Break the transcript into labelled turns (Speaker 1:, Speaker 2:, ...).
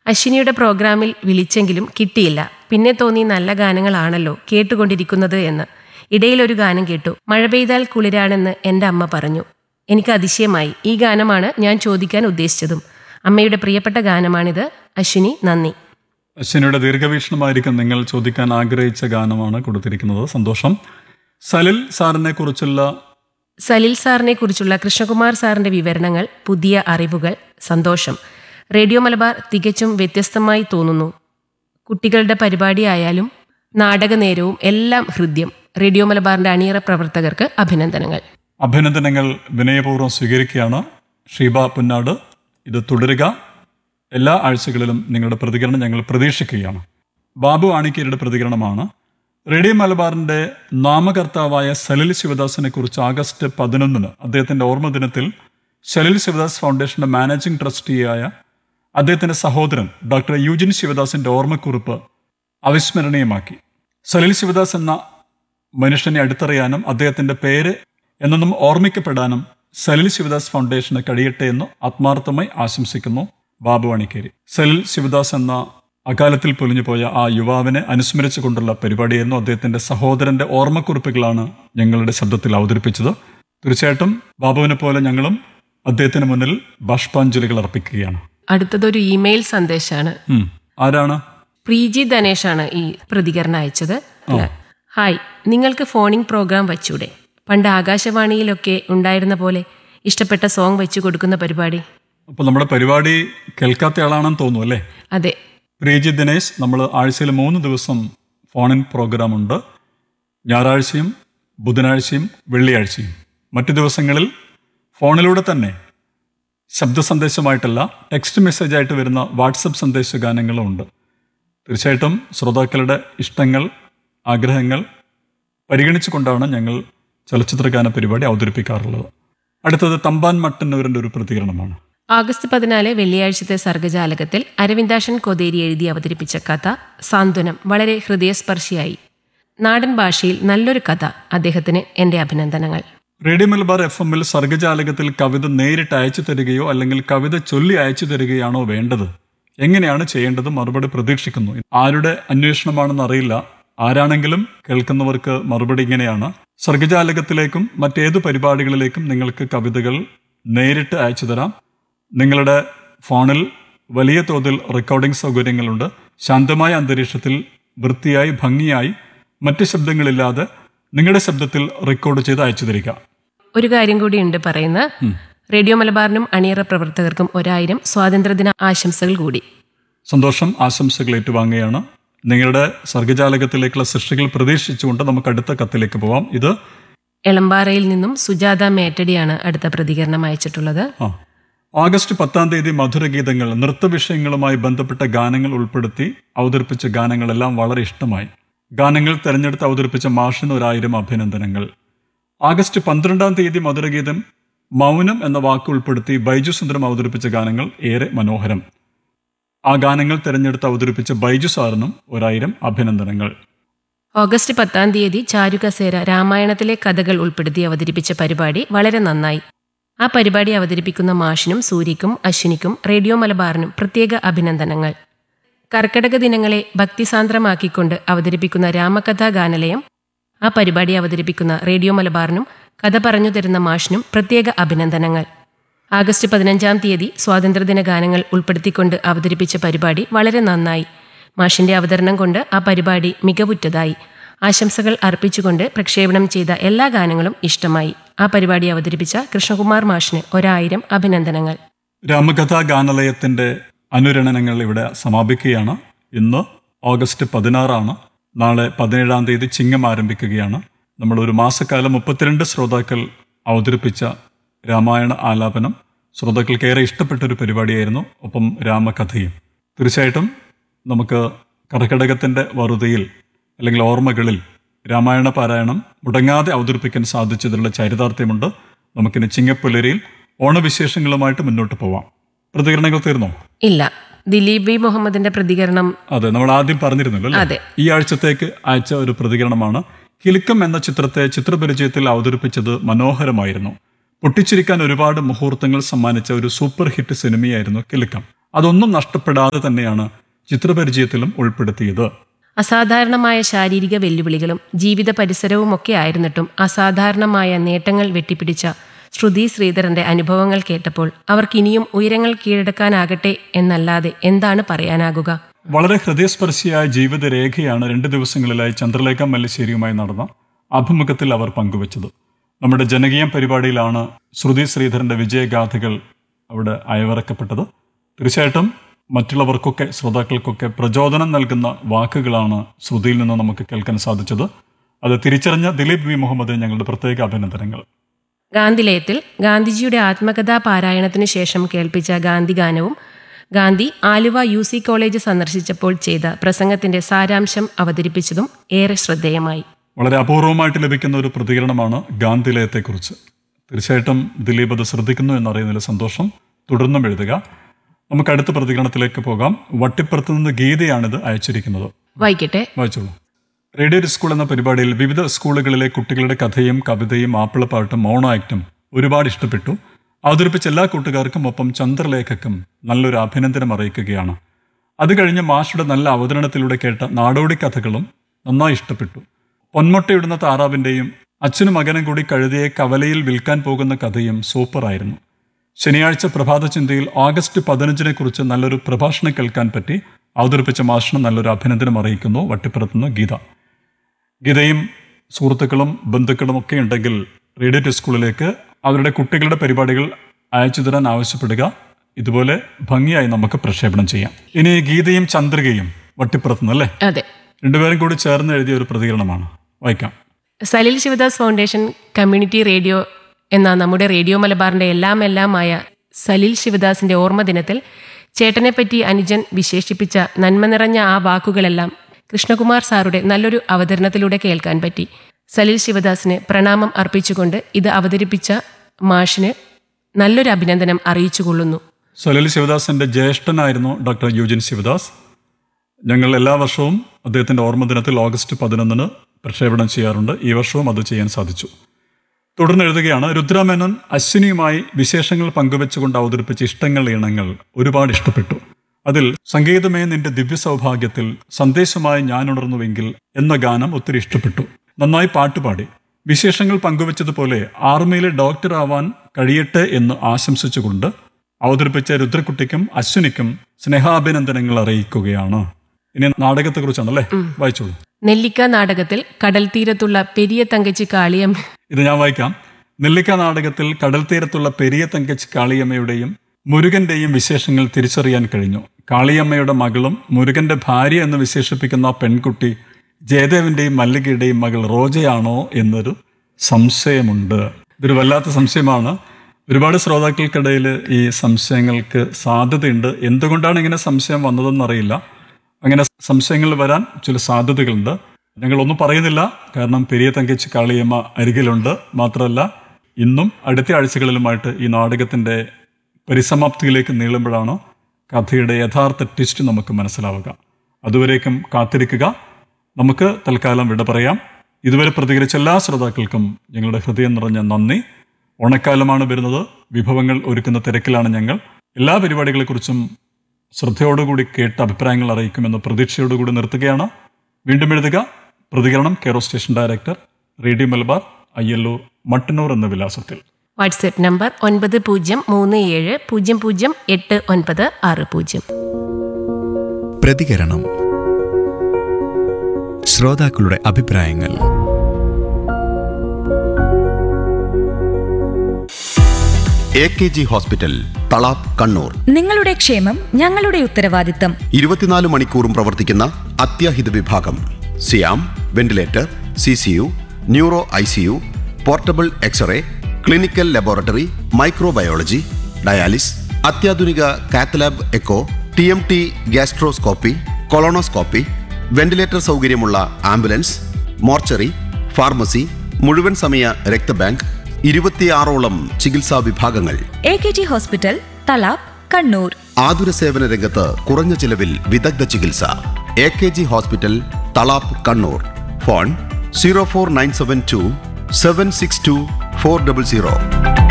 Speaker 1: അശ്വിനിയുടെ പ്രോഗ്രാമിൽ വിളിച്ചെങ്കിലും കിട്ടിയില്ല പിന്നെ തോന്നി നല്ല ഗാനങ്ങളാണല്ലോ കേട്ടുകൊണ്ടിരിക്കുന്നത് എന്ന് ഇടയിലൊരു ഗാനം കേട്ടു മഴ പെയ്താൽ കുളിരാണെന്ന് എൻ്റെ അമ്മ പറഞ്ഞു എനിക്ക് അതിശയമായി ഈ ഗാനമാണ് ഞാൻ ചോദിക്കാൻ ഉദ്ദേശിച്ചതും അമ്മയുടെ പ്രിയപ്പെട്ട ഗാനമാണിത് അശ്വിനി നന്ദി
Speaker 2: അശ്വിനിയുടെ ദീർഘവീക്ഷണമായിരിക്കും നിങ്ങൾ ചോദിക്കാൻ ആഗ്രഹിച്ച ഗാനമാണ് കൊടുത്തിരിക്കുന്നത് സന്തോഷം സലിൽ സാറിനെ കുറിച്ചുള്ള
Speaker 1: സലിൽ സാറിനെ കുറിച്ചുള്ള കൃഷ്ണകുമാർ സാറിന്റെ വിവരണങ്ങൾ പുതിയ അറിവുകൾ സന്തോഷം റേഡിയോ മലബാർ തികച്ചും വ്യത്യസ്തമായി തോന്നുന്നു കുട്ടികളുടെ പരിപാടിയായാലും നാടകനേരവും എല്ലാം ഹൃദ്യം റേഡിയോ മലബാറിന്റെ അണിയറ പ്രവർത്തകർക്ക് അഭിനന്ദനങ്ങൾ
Speaker 2: അഭിനന്ദനങ്ങൾ വിനയപൂർവ്വം സ്വീകരിക്കുകയാണ് ഷീബ പുന്നാട് ഇത് തുടരുക എല്ലാ ആഴ്ചകളിലും നിങ്ങളുടെ പ്രതികരണം ഞങ്ങൾ പ്രതീക്ഷിക്കുകയാണ് ബാബു ആണിക്കേരിയുടെ പ്രതികരണമാണ് റേഡിയോ മലബാറിന്റെ നാമകർത്താവായ സലിൽ ശിവദാസിനെ കുറിച്ച് ആഗസ്റ്റ് പതിനൊന്നിന് അദ്ദേഹത്തിന്റെ ഓർമ്മ ദിനത്തിൽ സലിൽ ശിവദാസ് ഫൗണ്ടേഷന്റെ മാനേജിംഗ് ട്രസ്റ്റിയായ അദ്ദേഹത്തിന്റെ സഹോദരൻ ഡോക്ടർ യുജിൻ ശിവദാസിന്റെ ഓർമ്മക്കുറിപ്പ് അവിസ്മരണീയമാക്കി സലിൽ ശിവദാസ് എന്ന മനുഷ്യനെ അടുത്തറിയാനും അദ്ദേഹത്തിന്റെ പേര് എന്നൊന്നും ഓർമ്മിക്കപ്പെടാനും സലിൽ ശിവദാസ് ഫൗണ്ടേഷന് കഴിയട്ടെ എന്ന് ആത്മാർത്ഥമായി ആശംസിക്കുന്നു ബാബു അണിക്കേരി സലിൽ ശിവദാസ് എന്ന അകാലത്തിൽ പൊലിഞ്ഞുപോയ ആ യുവാവിനെ അനുസ്മരിച്ചുകൊണ്ടുള്ള പരിപാടിയായിരുന്നു അദ്ദേഹത്തിന്റെ സഹോദരന്റെ ഓർമ്മക്കുറിപ്പുകളാണ് ഞങ്ങളുടെ ശബ്ദത്തിൽ അവതരിപ്പിച്ചത് തീർച്ചയായിട്ടും ബാബുവിനെ പോലെ ഞങ്ങളും അദ്ദേഹത്തിന് മുന്നിൽ ബാഷ്പാഞ്ജലികൾ അർപ്പിക്കുകയാണ്
Speaker 1: അടുത്തതൊരു ഇമെയിൽ സന്ദേശമാണ്
Speaker 2: ഉം. ആരാണ്
Speaker 1: പ്രീജി ധനേഷാണ് ഈ പ്രതികരണം അയച്ചത് അല്ല. ഹായ് നിങ്ങൾക്ക് ഫോണിംഗ് പ്രോഗ്രാം വച്ചൂടെ പണ്ട് ആകാശവാണിയിലൊക്കെ ഉണ്ടായിരുന്ന പോലെ ഇഷ്ടപ്പെട്ട സോങ് വെച്ചു കൊടുക്കുന്ന പരിപാടി
Speaker 2: അപ്പൊ നമ്മുടെ പരിപാടി കേൾക്കാത്ത ആളാണെന്ന് തോന്നുന്നു അല്ലേ
Speaker 1: അതെ
Speaker 2: പ്രീജി ദിനേശ് നമ്മൾ ആഴ്ചയിൽ മൂന്ന് ദിവസം ഫോണിൻ പ്രോഗ്രാം ഉണ്ട് ഞായറാഴ്ചയും ബുധനാഴ്ചയും വെള്ളിയാഴ്ചയും മറ്റു ദിവസങ്ങളിൽ ഫോണിലൂടെ തന്നെ ശബ്ദ സന്ദേശമായിട്ടല്ല ടെക്സ്റ്റ് മെസ്സേജായിട്ട് വരുന്ന വാട്സപ്പ് സന്ദേശ ഗാനങ്ങളും ഉണ്ട് തീർച്ചയായിട്ടും ശ്രോതാക്കളുടെ ഇഷ്ടങ്ങൾ ആഗ്രഹങ്ങൾ പരിഗണിച്ചുകൊണ്ടാണ് ഞങ്ങൾ ചലച്ചിത്ര ഗാന പരിപാടി അവതരിപ്പിക്കാറുള്ളത് അടുത്തത് തമ്പാൻ മട്ടന്നൂരിൻ്റെ ഒരു പ്രതികരണമാണ്
Speaker 1: ആഗസ്റ്റ് പതിനാല് വെള്ളിയാഴ്ചത്തെ സർഗജാലകത്തിൽ അരവിന്ദാഷൻ കൊതേരി എഴുതി അവതരിപ്പിച്ച കഥ സാന്ത്വനം വളരെ ഹൃദയസ്പർശിയായി നാടൻ ഭാഷയിൽ നല്ലൊരു കഥ അദ്ദേഹത്തിന് എൻ്റെ അഭിനന്ദനങ്ങൾ
Speaker 2: റേഡിയോ മലബാർ എഫ് എമ്മിൽ സർഗജാലകത്തിൽ കവിത നേരിട്ട് അയച്ചു തരികയോ അല്ലെങ്കിൽ കവിത ചൊല്ലി അയച്ചു തരികയാണോ വേണ്ടത് എങ്ങനെയാണ് ചെയ്യേണ്ടത് മറുപടി പ്രതീക്ഷിക്കുന്നു ആരുടെ അന്വേഷണമാണെന്ന് അറിയില്ല ആരാണെങ്കിലും കേൾക്കുന്നവർക്ക് മറുപടി ഇങ്ങനെയാണ് സർഗജാലകത്തിലേക്കും മറ്റേതു പരിപാടികളിലേക്കും നിങ്ങൾക്ക് കവിതകൾ നേരിട്ട് അയച്ചു തരാം നിങ്ങളുടെ ഫോണിൽ വലിയ തോതിൽ റെക്കോർഡിംഗ് സൗകര്യങ്ങളുണ്ട് ശാന്തമായ അന്തരീക്ഷത്തിൽ വൃത്തിയായി ഭംഗിയായി മറ്റ് ശബ്ദങ്ങളില്ലാതെ നിങ്ങളുടെ ശബ്ദത്തിൽ റെക്കോർഡ് ചെയ്ത് അയച്ചു തരിക
Speaker 1: ഒരു കാര്യം കൂടി ഉണ്ട് പറയുന്ന റേഡിയോ മലബാറിനും അണിയറ പ്രവർത്തകർക്കും ഒരായിരം സ്വാതന്ത്ര്യദിന ആശംസകൾ കൂടി
Speaker 2: സന്തോഷം ആശംസകൾ ഏറ്റുവാങ്ങുകയാണ് നിങ്ങളുടെ സർഗജാലകത്തിലേക്കുള്ള സൃഷ്ടികൾ പ്രതീക്ഷിച്ചുകൊണ്ട് നമുക്ക് അടുത്ത കത്തിലേക്ക് പോവാം ഇത്
Speaker 1: എളമ്പാറയിൽ നിന്നും സുജാത മേറ്റടിയാണ് അടുത്ത പ്രതികരണം അയച്ചിട്ടുള്ളത്
Speaker 2: ആ ഓഗസ്റ്റ് പത്താം തീയതി മധുരഗീതങ്ങൾ നൃത്തവിഷയങ്ങളുമായി ബന്ധപ്പെട്ട ഗാനങ്ങൾ ഉൾപ്പെടുത്തി അവതരിപ്പിച്ച ഗാനങ്ങളെല്ലാം വളരെ ഇഷ്ടമായി ഗാനങ്ങൾ തെരഞ്ഞെടുത്ത് അവതരിപ്പിച്ച മാഷിന് ഒരായിരം അഭിനന്ദനങ്ങൾ ആഗസ്റ്റ് പന്ത്രണ്ടാം തീയതി മധുരഗീതം മൗനം എന്ന വാക്ക് ഉൾപ്പെടുത്തി ബൈജു സുന്ദരം അവതരിപ്പിച്ച ഗാനങ്ങൾ ഏറെ മനോഹരം ആ ഗാനങ്ങൾ തെരഞ്ഞെടുത്ത് അവതരിപ്പിച്ച ബൈജു സാറിനും ഒരായിരം അഭിനന്ദനങ്ങൾ
Speaker 1: ഓഗസ്റ്റ് പത്താം തീയതി ചാരുകസേര രാമായണത്തിലെ കഥകൾ ഉൾപ്പെടുത്തി അവതരിപ്പിച്ച പരിപാടി വളരെ നന്നായി ആ പരിപാടി അവതരിപ്പിക്കുന്ന മാഷിനും സൂര്യക്കും അശ്വിനിക്കും റേഡിയോ മലബാറിനും പ്രത്യേക അഭിനന്ദനങ്ങൾ കർക്കടക ദിനങ്ങളെ ഭക്തിസാന്ദ്രമാക്കിക്കൊണ്ട് അവതരിപ്പിക്കുന്ന രാമകഥാ ഗാനലയം ആ പരിപാടി അവതരിപ്പിക്കുന്ന റേഡിയോ മലബാറിനും കഥ പറഞ്ഞു തരുന്ന മാഷിനും പ്രത്യേക അഭിനന്ദനങ്ങൾ ആഗസ്റ്റ് പതിനഞ്ചാം തീയതി സ്വാതന്ത്ര്യദിന ഗാനങ്ങൾ ഉൾപ്പെടുത്തിക്കൊണ്ട് അവതരിപ്പിച്ച പരിപാടി വളരെ നന്നായി മാഷിന്റെ അവതരണം കൊണ്ട് ആ പരിപാടി മികവുറ്റതായി ആശംസകൾ അർപ്പിച്ചുകൊണ്ട് പ്രക്ഷേപണം ചെയ്ത എല്ലാ ഗാനങ്ങളും ഇഷ്ടമായി ആ പരിപാടി അവതരിപ്പിച്ച കൃഷ്ണകുമാർ മാഷിന് ഒരായിരം അഭിനന്ദനങ്ങൾ
Speaker 2: രാമകഥാ ഗാനലയത്തിന്റെ അനുരണനങ്ങൾ ഇവിടെ സമാപിക്കുകയാണ് ഇന്ന് ഓഗസ്റ്റ് പതിനാറാണ് നാളെ പതിനേഴാം തീയതി ചിങ്ങം ആരംഭിക്കുകയാണ് നമ്മൾ ഒരു മാസക്കാലം മുപ്പത്തിരണ്ട് ശ്രോതാക്കൾ അവതരിപ്പിച്ച രാമായണ ആലാപനം ശ്രോതാക്കൾക്ക് ഏറെ ഇഷ്ടപ്പെട്ട ഒരു പരിപാടിയായിരുന്നു ഒപ്പം രാമകഥയും തീർച്ചയായിട്ടും നമുക്ക് കർക്കിടകത്തിന്റെ വറുതിയിൽ അല്ലെങ്കിൽ ഓർമ്മകളിൽ രാമായണ പാരായണം മുടങ്ങാതെ അവതരിപ്പിക്കാൻ സാധിച്ചതിലുള്ള ചരിതാർത്ഥ്യമുണ്ട് നമുക്കിനി ചിങ്ങപ്പുലരിയിൽ ഓണവിശേഷങ്ങളുമായിട്ട് മുന്നോട്ട് പോവാം പ്രതികരണങ്ങൾ തീർന്നോ
Speaker 1: ഇല്ല ദിലീപ് വി മുഹമ്മദിന്റെ പ്രതികരണം
Speaker 2: അതെ നമ്മൾ ആദ്യം പറഞ്ഞിരുന്നല്ലോ അല്ലേ?
Speaker 1: അതെ.
Speaker 2: ഈ ആഴ്ചത്തേക്ക് അയച്ച ഒരു പ്രതികരണമാണ് കിലുക്കം എന്ന ചിത്രത്തെ ചിത്രപരിചയത്തിൽ അവതരിപ്പിച്ചത് മനോഹരമായിരുന്നു പൊട്ടിച്ചിരിക്കാൻ ഒരുപാട് മുഹൂർത്തങ്ങൾ സമ്മാനിച്ച ഒരു സൂപ്പർ ഹിറ്റ് സിനിമയായിരുന്നു കിലുക്കം അതൊന്നും നഷ്ടപ്പെടാതെ തന്നെയാണ് ചിത്രപരിചയത്തിലും ഉൾപ്പെടുത്തിയത്
Speaker 1: അസാധാരണമായ ശാരീരിക വെല്ലുവിളികളും ജീവിത പരിസരവുമൊക്കെ ആയിരുന്നിട്ടും അസാധാരണമായ നേട്ടങ്ങൾ വെട്ടിപ്പിടിച്ച ശ്രുതി ശ്രീധരന്റെ അനുഭവങ്ങൾ കേട്ടപ്പോൾ അവർക്കിനിയും ഉയരങ്ങൾ കീഴടക്കാനാകട്ടെ എന്നല്ലാതെ എന്താണ് പറയാനാകുക
Speaker 2: വളരെ ഹൃദയസ്പർശിയായ ജീവിതരേഖയാണ് രണ്ട് ദിവസങ്ങളിലായി ചന്ദ്രലേഖ മല്ലിശ്ശേരിയുമായി നടന്ന അഭിമുഖത്തിൽ അവർ പങ്കുവച്ചത് നമ്മുടെ ജനകീയം പരിപാടിയിലാണ് ശ്രുതി ശ്രീധരന്റെ വിജയഗാഥകൾ അവിടെ അയവിറക്കപ്പെട്ടത് തീർച്ചയായിട്ടും മറ്റുള്ളവർക്കൊക്കെ ശ്രോതാക്കൾക്കൊക്കെ പ്രചോദനം നൽകുന്ന വാക്കുകളാണ് ശ്രുതിയിൽ നിന്ന് നമുക്ക് കേൾക്കാൻ സാധിച്ചത് അത് തിരിച്ചറിഞ്ഞ ദിലീപ് വി മുഹമ്മദ് ഞങ്ങളുടെ പ്രത്യേക അഭിനന്ദനങ്ങൾ
Speaker 1: ഗാന്ധിലയത്തിൽ ഗാന്ധിജിയുടെ ആത്മകഥാ പാരായണത്തിനു ശേഷം കേൾപ്പിച്ച ഗാന്ധി ഗാനവും Gandhi Aluva U C college സന്ദർശിച്ചപ്പോൾ ചെയ്ത പ്രസംഗത്തിന്റെ സാരാംശം അവതരിപ്പിച്ചതും ഏറെ ശ്രദ്ധേയമായി
Speaker 2: വളരെ അപൂർവമായിട്ട് ലഭിക്കുന്ന ഒരു പ്രതികരണമാണ് ഗാന്ധിലയത്തെക്കുറിച്ച് തീർച്ചയായിട്ടും ദിലീപ് അത് ശ്രദ്ധിക്കുന്നു എന്നറിയുന്നതിൽ സന്തോഷം തുടർന്നും എഴുതുക നമുക്ക് അടുത്ത പ്രതികരണത്തിലേക്ക് പോകാം വട്ടിപ്പുറത്ത് നിന്ന് ഗീതയാണിത് അയച്ചിരിക്കുന്നത്
Speaker 1: വായിക്കട്ടെ
Speaker 2: വായിച്ചോളൂ റേഡിയോ സ്കൂൾ എന്ന പരിപാടിയിൽ വിവിധ സ്കൂളുകളിലെ കുട്ടികളുടെ കഥയും കവിതയും മാപ്പിളപ്പാട്ടും മോണോ ആക്റ്റും ഒരുപാട് ഇഷ്ടപ്പെട്ടു അവതരിപ്പിച്ച എല്ലാ കൂട്ടുകാർക്കും ഒപ്പം ചന്ദ്രലേഖക്കും നല്ലൊരു അഭിനന്ദനം അറിയിക്കുകയാണ് അത് കഴിഞ്ഞ് മാഷുടെ നല്ല അവതരണത്തിലൂടെ കേട്ട നാടോടി കഥകളും നന്നായി ഇഷ്ടപ്പെട്ടു പൊന്മുട്ടയിടുന്ന താറാവിന്റെയും അച്ഛനും മകനും കൂടി കഴുതിയെ കവലയിൽ വിൽക്കാൻ പോകുന്ന കഥയും സൂപ്പറായിരുന്നു ശനിയാഴ്ച പ്രഭാത ചിന്തയിൽ ഓഗസ്റ്റ് പതിനഞ്ചിനെ കുറിച്ച് നല്ലൊരു പ്രഭാഷണം കേൾക്കാൻ പറ്റി അവതരിപ്പിച്ച മാഷിന് നല്ലൊരു അഭിനന്ദനം അറിയിക്കുന്നു വട്ടിപ്പുറത്തുനിന്ന് ഗീത ഗീതയും സുഹൃത്തുക്കളും ബന്ധുക്കളും ഒക്കെ ഉണ്ടെങ്കിൽ റേഡിയോ ടി സ്കൂളിലേക്ക് അവരുടെ കുട്ടികളുടെ പരിപാടികൾ അയച്ചു തരാൻ ആവശ്യപ്പെടുക ഇതുപോലെ ഭംഗിയായി നമുക്ക് പ്രക്ഷേപണം ചെയ്യാം ഇനി ഗീതയും ചന്ദ്രികയും വട്ടിപ്പുറത്തുനിന്ന് അല്ലേ
Speaker 1: അതെ
Speaker 2: രണ്ടുപേരും കൂടി ചേർന്ന് എഴുതിയ ഒരു പ്രതികരണമാണ് വായിക്കാം
Speaker 1: Salil Sivadas foundation community radio എന്ന നമ്മുടെ റേഡിയോ മലബാറിന്റെ എല്ലാം എല്ലാമായ സലിൽ ശിവദാസിന്റെ ഓർമ്മ ദിനത്തിൽ ചേട്ടനെപ്പറ്റി അനുജൻ വിശേഷിപ്പിച്ച നന്മ നിറഞ്ഞ ആ വാക്കുകളെല്ലാം കൃഷ്ണകുമാർ സാറുടെ നല്ലൊരു അവതരണത്തിലൂടെ കേൾക്കാൻ പറ്റി സലിൽ ശിവദാസിന് പ്രണാമം അർപ്പിച്ചുകൊണ്ട് ഇത് അവതരിപ്പിച്ച മാഷിന് നല്ലൊരു അഭിനന്ദനം അറിയിച്ചുകൊള്ളുന്നു
Speaker 2: സലൽ ശിവദാസിന്റെ ജ്യേഷ്ഠനായിരുന്നു ഡോക്ടർ യുജിൻ ശിവദാസ് ഞങ്ങൾ എല്ലാ വർഷവും അദ്ദേഹത്തിന്റെ ഓർമ്മ ദിനത്തിൽ ഓഗസ്റ്റ് പതിനൊന്നിന് പ്രക്ഷേപണം ചെയ്യാറുണ്ട് ഈ വർഷവും അത് ചെയ്യാൻ സാധിച്ചു തുടർന്ന് എഴുതുകയാണ് രുദ്രമേനോൻ അശ്വിനിയുമായി വിശേഷങ്ങൾ പങ്കുവെച്ചുകൊണ്ട് അവതരിപ്പിച്ച ഇഷ്ടങ്ങൾ ഇണങ്ങൾ ഒരുപാട് ഇഷ്ടപ്പെട്ടു അതിൽ സംഗീതമേ നിന്റെ ദിവ്യ സൗഭാഗ്യത്തിൽ സന്ദേശമായി ഞാൻ ഉണർന്നുവെങ്കിൽ എന്ന ഗാനം ഒത്തിരി ഇഷ്ടപ്പെട്ടു നന്നായി പാട്ടുപാടി വിശേഷങ്ങൾ പങ്കുവച്ചതുപോലെ ആർമിയിലെ ഡോക്ടർ ആവാൻ കഴിയട്ടെ എന്ന് ആശംസിച്ചുകൊണ്ട് അവതരിപ്പിച്ച രുദ്രക്കുട്ടിക്കും അശ്വിനിക്കും സ്നേഹാഭിനന്ദനങ്ങൾ അറിയിക്കുകയാണ് ഇനി നാടകത്തെക്കുറിച്ചാണല്ലേ വായിച്ചോളൂ
Speaker 1: നെല്ലിക്ക നാടകത്തിൽ കടൽ തീരത്തുള്ള പെരിയ തങ്കച്ചി കാളിയം
Speaker 2: ഇത് ഞാൻ വായിക്കാം നെല്ലിക്ക നാടകത്തിൽ കടൽ തീരത്തുള്ള പെരിയ തങ്കച്ചി കാളിയമ്മയുടെയും മുരുകന്റെയും വിശേഷങ്ങൾ തിരിച്ചറിയാൻ കഴിഞ്ഞു കാളിയമ്മയുടെ മകളും മുരുകന്റെ ഭാര്യ എന്ന് വിശേഷിപ്പിക്കുന്ന ആ പെൺകുട്ടി ജയദേവന്റെയും മല്ലികയുടെയും മകൾ റോജയാണോ എന്നൊരു സംശയമുണ്ട് ഇതൊരു വല്ലാത്ത സംശയമാണ് ഒരുപാട് ശ്രോതാക്കൾക്കിടയിൽ ഈ സംശയങ്ങൾക്ക് സാധ്യതയുണ്ട് എന്തുകൊണ്ടാണ് ഇങ്ങനെ സംശയം വന്നതെന്നറിയില്ല അങ്ങനെ സംശയങ്ങൾ വരാൻ ചില സാധ്യതകളുണ്ട് ഞങ്ങളൊന്നും പറയുന്നില്ല കാരണം പെരിയ തങ്കച്ചി കാളിയമ്മ അരികിലുണ്ട് മാത്രമല്ല ഇന്നും അടുത്ത ആഴ്ചകളിലുമായിട്ട് ഈ നാടകത്തിന്റെ പരിസമാപ്തിയിലേക്ക് നീളുമ്പോഴാണ് കഥയുടെ യഥാർത്ഥ ട്വിസ്റ്റ് നമുക്ക് മനസ്സിലാവുക അതുവരേക്കും കാത്തിരിക്കുക നമുക്ക് തൽക്കാലം വിട പറയാം ഇതുവരെ പ്രതികരിച്ച എല്ലാ ശ്രോതാക്കൾക്കും ഞങ്ങളുടെ ഹൃദയം നിറഞ്ഞ നന്ദി ഓണക്കാലമാണ് വരുന്നത് വിഭവങ്ങൾ ഒരുക്കുന്ന തിരക്കിലാണ് ഞങ്ങൾ എല്ലാ പരിപാടികളെക്കുറിച്ചും ശ്രദ്ധയോടുകൂടി കേട്ട് അഭിപ്രായങ്ങൾ അറിയിക്കുമെന്ന പ്രതീക്ഷയോടുകൂടി നിർത്തുകയാണ് വീണ്ടും എഴുതുക പ്രതികരണം care of station director radio Malabar Ayyallur Mattannur എന്ന വിലാസത്തിൽ
Speaker 1: വാട്സ്ആപ്പ് നമ്പർ ഒൻപത് പൂജ്യം മൂന്ന് ഏഴ് പൂജ്യം പൂജ്യം എട്ട് ഒൻപത് ആറ് പൂജ്യം
Speaker 3: പ്രതികരണം ശ്രോതാക്കളുടെ അഭിപ്രായങ്ങൾ
Speaker 4: A K G hospital Thalap Kannur
Speaker 5: നിങ്ങളുടെ ക്ഷേമം ഞങ്ങളുടെ ഉത്തരവാദിത്തം
Speaker 4: ഇരുപത്തിനാല് മണിക്കൂറും പ്രവർത്തിക്കുന്ന അത്യാഹിത വിഭാഗം സിയാം ventilator C C U neuro I C U portable X ray clinical laboratory microbiology dialysis അത്യാധുനിക cath lab echo T M T gastroscopy colonoscopy ventilator സൗകര്യമുള്ള ആംബുലൻസ് മോർച്ചറി ഫാർമസി മുഴുവൻ സമയ രക്തബാങ്ക് ഇരുപത്തിയാറോളം ചികിത്സാ വിഭാഗങ്ങൾ
Speaker 5: A K G hospital Thalap Kannur
Speaker 4: ആതുര സേവന രംഗത്ത് കുറഞ്ഞ ചിലവിൽ വിദഗ്ധ ചികിത്സ A K G hospital Thalap Kannur phone zero four nine seven two seven six two four double zero